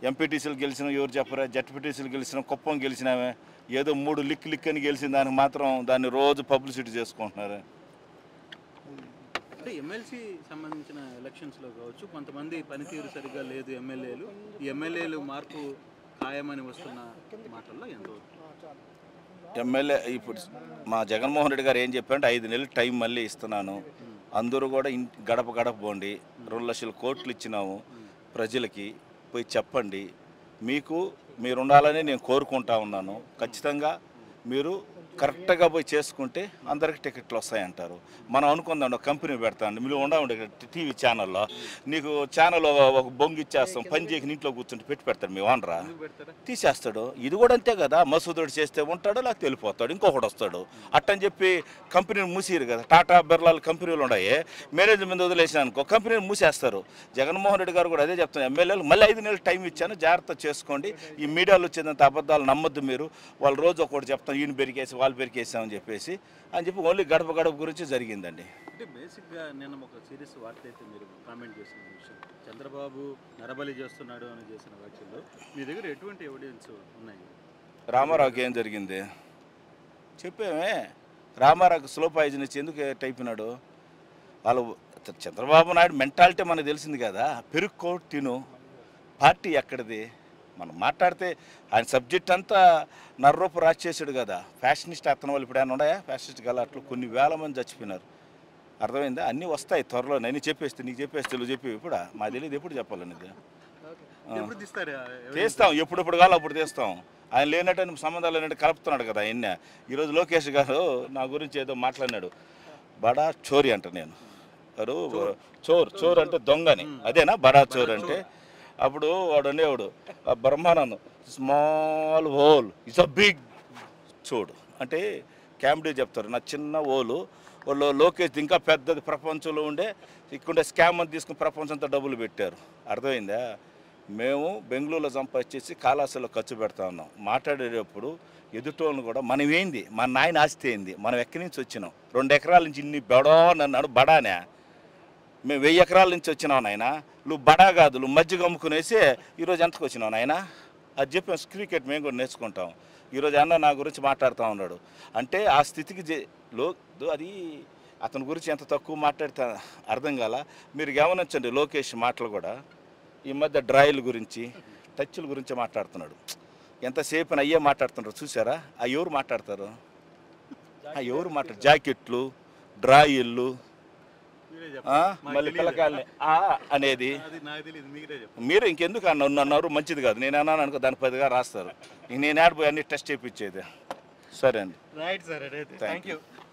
ఎంపీటీసీలు గెలిచిన ఎవరు చెప్పరా జడ్పీటీసీలు గెలిచిన కుప్పం గెలిచినామే ఏదో మూడు లిక్ లిక్ అని గెలిచిన దానికి మాత్రం దాన్ని రోజు పబ్లిసిటీ చేసుకుంటున్నారు అంటే ఎమ్మెల్సీ సంబంధించిన ఎలక్షన్స్లో కావచ్చు కొంతమంది పనితీరు సరిగ్గా లేదు ఎమ్మెల్యేలు ఈ ఎమ్మెల్యేలు మార్పు ఖాయమని వస్తున్న మాటల్లో ఎంతవరకు ఎమ్మెల్యే ఇప్పుడు మా జగన్మోహన్ రెడ్డి గారు ఏం చెప్పారంటే ఐదు నెలలు టైం మళ్ళీ ఇస్తున్నాను అందరూ కూడా ఇంటి గడప గడప పోండి రెండు లక్షల కోట్లు ఇచ్చినాము ప్రజలకి పోయి చెప్పండి మీకు మీరు ఉండాలని నేను కోరుకుంటా ఉన్నాను ఖచ్చితంగా మీరు కరెక్ట్గా పోయి చేసుకుంటే అందరికి టికెట్లు వస్తాయంటారు మనం అనుకుందాం ఒక కంపెనీ పెడతాండి మీరు ఉండండి టీవీ ఛానల్లో నీకు ఛానల్ ఒక బొంగు ఇచ్చేస్తాం పని చేయక ఇంట్లో కూర్చుంటే పెట్టి పెడతాడు మీ ఓనరా ఎందుకు పెడతారా తీసేస్తాడు ఇది కూడా అంతే కదా మసూదుడు చేస్తే ఉంటాడు లేకపోతే వెళ్ళిపోతాడు ఇంకొకటి వస్తాడు అట్టని చెప్పి కంపెనీని మూసిరు కదా టాటా బిర్లాలు కంపెనీలు ఉన్నాయి మేనేజ్మెంట్ మీద వదిలేసిన అనుకో కంపెనీని మూసేస్తారు జగన్మోహన్ రెడ్డి గారు కూడా అదే చెప్తాను ఎమ్మెల్యేలు మళ్ళీ ఐదు నెలలు టైం ఇచ్చాను జాగ్రత్త చేసుకోండి ఈ మీడియాలో వచ్చేంత అబద్ధాలు నమ్మొద్దు మీరు వాళ్ళు రోజు ఒకటి చెప్తాను ఈయన పెరికేసి వాళ్ళు పెరికేసామని చెప్పేసి అని చెప్పి ఓన్లీ గడప గడప గురించి జరిగిందండి అంటే బేసిక్గా నేను ఒక సీరియస్ వార్త అయితే మీరు కామెంట్ చేసిన విషయం చంద్రబాబు నరబలి చేస్తున్నాడు అని చేసిన వ్యాఖ్యల్లో మీ దగ్గర ఎటువంటి ఎవిడెన్స్ ఉన్నాయి రామారావుకి ఏం జరిగింది చెప్పామే రామారావుకి స్లో పాయిజన్ ఇచ్చి ఎందుకు టైపినాడు వాళ్ళు చంద్రబాబు నాయుడు మెంటాలిటీ మనకు తెలిసింది కదా పెరుక్కో తిను పార్టీ ఎక్కడిది మనం మాట్లాడితే ఆయన సబ్జెక్ట్ అంతా నర్రూపు రాసి చేశాడు కదా ఫ్యాషనిస్ట్ అతను వాళ్ళు ఇప్పుడు ఆయన ఉన్నాయా ఫ్యాషనిస్ట్ గల అట్లా కొన్ని వేల మంది చచ్చిపోయినారు అర్థమైందా అన్నీ వస్తాయి త్వరలో నేను చెప్పేస్తే నీకు చెప్పేస్తే నువ్వు చెప్పి ఇప్పుడు మా తెలియదు ఎప్పుడు చెప్పాలని ఇది ఎప్పుడు తీస్తారు తీస్తాం ఎప్పుడెప్పుడు కావాలో అప్పుడు తీస్తాం ఆయన లేనట్టు సంబంధాలు లేనట్టు కలుపుతున్నాడు కదా ఆయన ఈరోజు లోకేష్ గారు నా గురించి ఏదో మాట్లాడినాడు బడా చోరీ అంట నేను గారు చోర్ చోర్ అంటే దొంగని అదేనా బడా చోర్ అంటే అప్పుడు వాడు అనేవాడు "ఆ Brahmanandam small hole it's a big చూడు అంటే క్యామ్డీ చెప్తారు నా చిన్న ఓలు వాళ్ళు లోకేష్ ఇంకా పెద్దది ప్రపంచంలో ఉండే ఇక్కడ స్కామ్ అని తీసుకుని ప్రపంచంతో డబ్బులు పెట్టారు అర్థమైందా మేము బెంగళూరులో సంపాదించేసి కాళాశాలలో ఖర్చు పెడతా ఉన్నాం మాట్లాడేటప్పుడు ఎదుటోళ్ళని కూడా మనం ఏంది మన నాయన ఆస్తి ఏంది మనం ఎక్కడి నుంచి వచ్చినాం రెండు ఎకరాల నుంచి ఇన్ని బడో నన్నాడు బడానే మేము వెయ్యి ఎకరాల నుంచి వచ్చినావు నాయన నువ్వు బడా కాదు నువ్వు మజ్జిగ అమ్ముకునేసి ఈరోజు ఎంతకు వచ్చినావు నాయన అది చెప్పి క్రికెట్ మేము కూడా నేర్చుకుంటాం ఈరోజు అన్న నా గురించి మాట్లాడుతూ ఉన్నాడు అంటే ఆ స్థితికి జే- లో దో అది అతని గురించి ఎంత తక్కువ మాట్లాడితే అర్థం కాల మీరు గమనించండి లోకేష్ మాటలు కూడా ఈ మధ్య డ్రాయిల్ గురించి టచ్ల గురించి మాట్లాడుతున్నాడు ఎంతసేపు అయ్యే మాట్లాడుతున్నారు చూసారా ఆ ఎవరు మాట్లాడతారు ఆ ఎవరు మాట్లాడు జాకెట్లు డ్రాయిళ్ళు మీరే ఆ, చెప్పండి మళ్ళీ పిల్లకాయల్ని ఆ అనేది అది నాకు తెలియదు మీరే చెప్పండి మీరు ఇంకెందుకు అన్న అన్నారు మంచిది కాదు నేను అన్నాను అనుకో దాని పదిగా రాస్తారు ఇంక నేను ఆడిపోయి అన్ని టెస్ట్ చేయించేది సరే అండి రైట్ సార్ అయితే Thank థ్యాంక్ you. యూ